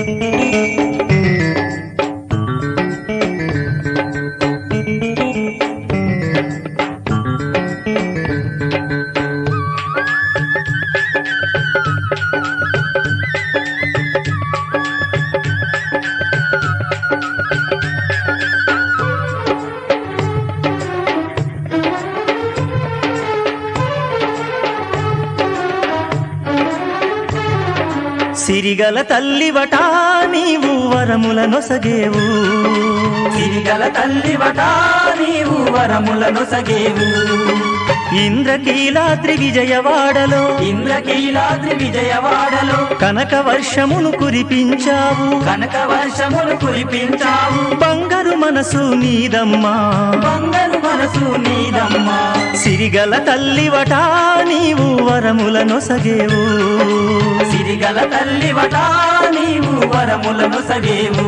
సిరిగల తల్లివట నీవు వరముల నొసగేవు సిరిగల తల్లివట నీవు వరములను సగేవు ఇంద్రకీలాద్రి విజయవాడలో ఇంద్రకీలాద్రి విజయవాడలో కనక వర్షమును కురిపించావు కనక వర్షములు కురిపించావు బంగారు మనసు నీదమ్మా బంగారు మనసు నీదమ్మా సిరిగల తల్లివట నీవు వరముల నొసగేవు సిరిగల తల్లివట నీవు వరములను సగేవు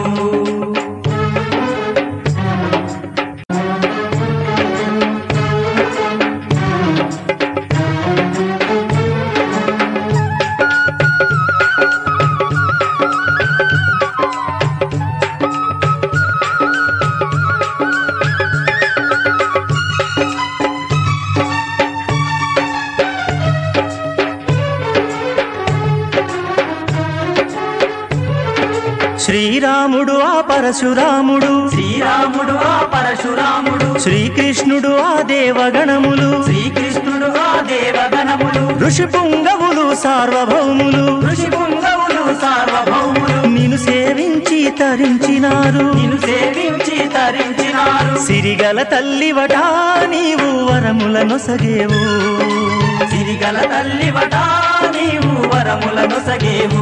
శ్రీరాముడు ఆ పరశురాముడు శ్రీరాముడు ఆ పరశురాముడు శ్రీకృష్ణుడు ఆ దేవగణములు శ్రీకృష్ణుడు ఆ దేవగణములు ఋషి పుంగవులు సార్వభౌములు ఋషి పుంగవులు సార్వభౌములు నిన్ను సేవించి తరించినారు నిన్ను సేవించి తరించినారు సిరిగల తల్లివట నీవు వరముల నొసగేవు సిరిగల తల్లివట నీవు వరములను సగేవు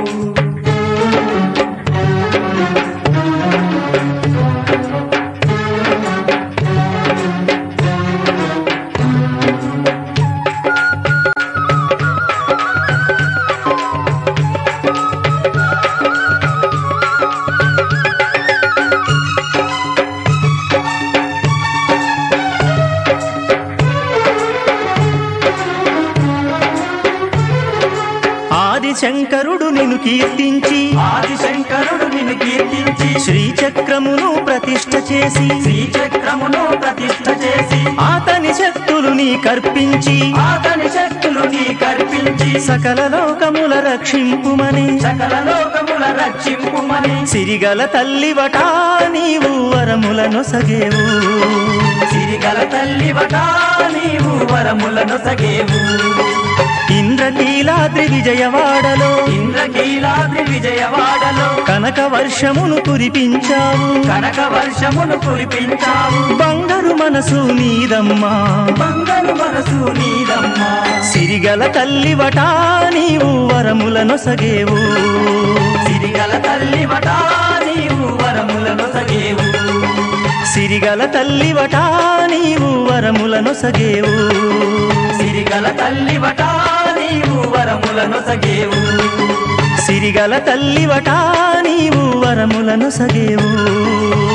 ఆదిశంకరుడు నిన్ను కీర్తించి ఆదిశంకరుడు నిన్ను కీర్తించి శ్రీచక్రమును ప్రతిష్ఠ చేసి శ్రీచక్రమును ప్రతిష్ఠ చేసి ఆతని శక్తులు నీ కర్పించి ఆతని శక్తులు నీ కల్పించి సకల లోకముల రక్షింపుమని సకల లోకముల రక్షింపుమని సిరిగల తల్లివట నీవు వరముల నొసగేవు సిరిగల తల్లివట నీవు వరములను సగేవు ఇంద్రకీలాద్రి విజయవాడలో ఇంద్రకీలాద్రి విజయవాడలో కనక వర్షమును కురిపించావు కనక వర్షమును కురిపించావు బంగారు మనసు నీదమ్మా బంగారు మనసు నీదమ్మా సిరిగల తల్లివట నీవు వరముల నొసగేవు సిరిగల తల్లివట నీవు వరములను సగేవు సిరిగల తల్లివట నీవు వరముల నొసగేవు సిరిగల తల్లివట నీవు వరములను సగేవు సిరిగల తల్లివట నీవు వరముల నొసగేవు